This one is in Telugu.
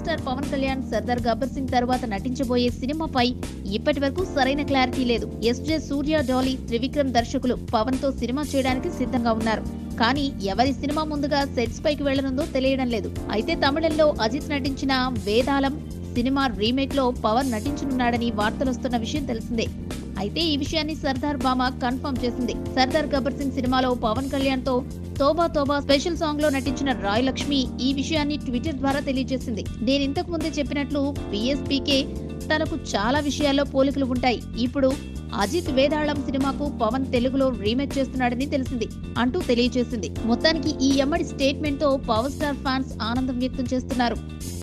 స్టార్ పవన్ కళ్యాణ్ సర్దార్ గబ్బర్ సింగ్ తర్వాత నటించబోయే సినిమాపై ఇప్పటి వరకు సరైన క్లారిటీ లేదు ఎస్జే సూర్య డాలీ త్రివిక్రమ్ దర్శకులు పవన్ తో సినిమా చేయడానికి సిద్ధంగా ఉన్నారు కానీ ఎవరి సినిమా ముందుగా సెట్స్ పైకి వెళ్లనుందో తెలియడం లేదు అయితే తమిళంలో అజిత్ నటించిన వేదాళం సినిమా రీమేక్ లో పవన్ నటించనున్నాడని వార్తలొస్తున్న విషయం తెలిసిందే అయితే ఈ విషయాన్ని సర్దార్ బామ కన్ఫర్మ్ చేసింది సర్దార్ గబ్బర్ సింగ్ సినిమాలో పవన్ కళ్యాణ్ తో తోబా తోబా స్పెషల్ సాంగ్ లో నటించిన రాయ్ లక్ష్మి ఈ విషయాన్ని ట్విట్టర్ ద్వారా తెలియజేసింది నేను ఇంతకు ముందే చెప్పినట్లు పిఎస్పీకే తనకు చాలా విషయాల్లో పోలికలు ఉంటాయి ఇప్పుడు అజిత్ వేదాళం సినిమాకు పవన్ తెలుగులో రీమేక్ చేస్తున్నాడని తెలిసింది అంటూ తెలియజేసింది మొత్తానికి ఈ ఎమ్మడి స్టేట్మెంట్ తో పవర్ స్టార్ ఫ్యాన్స్ ఆనందం వ్యక్తం చేస్తున్నారు